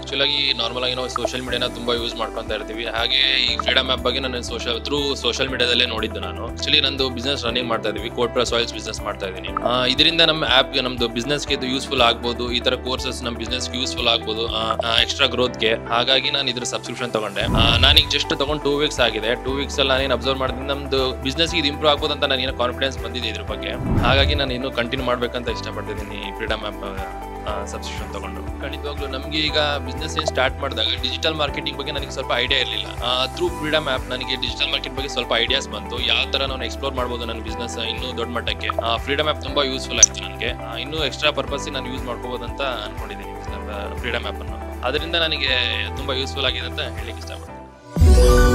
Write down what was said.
actual ಆಗಿ normal ಆಗಿ ನಾವು ಸೋಷಿಯಲ್ ಮೀಡಿಯಾನ ತುಂಬಾ ಯೂಸ್ ಮಾಡ್ಕೊಂತ ಇರ್ತೀವಿ ಹಾಗೆ ಈ ಫ್ರೀಡಮ್ ಆಪ್ ಬಗ್ಗೆ ನಾನು ಸೋಷಿಯಲ್ ಥ್ರೂ ಸೋಷಿಯಲ್ ಮೀಡಿಯಾದಲ್ಲೇ ನೋಡಿದ್ದು ನಾನು ಆಕ್ಚುಲಿ ನಂದು ಬಿಸ್ನೆಸ್ ರನ್ನಿಂಗ್ ಮಾಡ್ತಾ ಇದೀವಿ ಕೋಟ್ ಪ್ಲಸ್ ಆಯಿಲ್ಸ್ ಬಿಸ್ನೆಸ್ ಮಾಡ್ತಾ ಇದ್ದೀನಿ ಇದರಿಂದ ನಮ್ಮ ಆ್ಯಪ್ಗೆ ನಮ್ದು ಬಿಸ್ನೆಸ್ಗೆ ಇದು ಯೂಸ್ಫುಲ್ ಆಗ್ಬೋದು ಈ ತರ ಕೋರ್ಸಸ್ ನಮ್ಮ ಬಿಸ್ನೆಸ್ಗೆ ಯೂಸ್ಫುಲ್ ಆಗ್ಬೋದು ಎಕ್ಸ್ಟ್ರಾ ಗ್ರೋತ್ಗೆ ಹಾಗಾಗಿ ನಾನು ಇದ್ರ ಸಬ್ಸ್ಕ್ರಿಪ್ಷನ್ ತಗೊಂಡೆ ಆ, ನಾನೀಗ ಜಸ್ಟ್ ತಗೊಂಡು ಟೂ ವೀಕ್ಸ್ ಆಗಿದೆ ಟೂ ವೀಕ್ಸ್ ಅಲ್ಲಿ ನಾನೇನು ಅಬ್ಸರ್ವ್ ಮಾಡಿದ್ರೆ ನಮ್ದು ಬಿಸ್ನೆಸ್ ಇದು ಇಂಪ್ರೂವ್ ಆಗ್ಬೋದು ಅಂತ ನನಗೆ ಕಾನ್ಫಿಡೆನ್ಸ್ ಬಂದಿದೆ ಇದ್ರ ಬಗ್ಗೆ ಹಾಗಾಗಿ ನಾನು ಇನ್ನೂ ಕಂಟಿನ್ಯೂ ಮಾಡ್ಬೇಕಂತ ಇಷ್ಟಪಡ್ತಿದ್ದೀನಿ ಫ್ರೀಡಮ್ ಆ್ಯಪ್ ಸಬ್ಸ್ಕ್ರಿಪ್ಷನ್ ತಗೊಂಡು ಖಂಡಿತವಾಗ್ಲೂ ನಮಗೆ ಈಗ ಬಿಸ್ನೆಸ್ ಏನು ಸ್ಟಾರ್ಟ್ ಮಾಡಿದಾಗ ಡಿಜಿಟಲ್ ಮಾರ್ಕೆಟಿಂಗ್ ಬಗ್ಗೆ ನನಗೆ ಸ್ವಲ್ಪ ಐಡಿಯಾ ಇರಲಿಲ್ಲ ಥ್ರೂ ಫ್ರೀಡಮ್ ಆ್ಯಪ್ ನನಗೆ ಡಿಜಿಟಲ್ ಮಾರ್ಕೆಟ್ ಬಗ್ಗೆ ಸ್ವಲ್ಪ ಐಡಿಯಾಸ್ ಬಂತು ಯಾವ ಥರ ನಾನು ಎಕ್ಸ್ಪ್ಲೋರ್ ಮಾಡ್ಬೋದು ನನ್ನ ಬಿಸ್ನೆಸ್ ಇನ್ನೂ ದೊಡ್ಡ ಮಟ್ಟಕ್ಕೆ ಫ್ರೀಡಮ್ ಆ್ಯಪ್ ತುಂಬ ಯೂಸ್ಫುಲ್ ಆಯಿತು ನನಗೆ ಇನ್ನೂ ಎಕ್ಸ್ಟ್ರಾ ಪರ್ಪಸ್ಗೆ ನಾನು ಯೂಸ್ ಮಾಡ್ಕೋಬೋದು ಅಂತ ಅನ್ಕೊಂಡಿದ್ದೀನಿ ಫ್ರೀಡಮ್ ಆ್ಯಪನ್ನು ಅದರಿಂದ ನನಗೆ ತುಂಬ ಯೂಸ್ಫುಲ್ ಆಗಿದೆ ಅಂತ ಹೇಳಲಿಕ್ಕೆ ಇಷ್ಟಪಡ್ತೀನಿ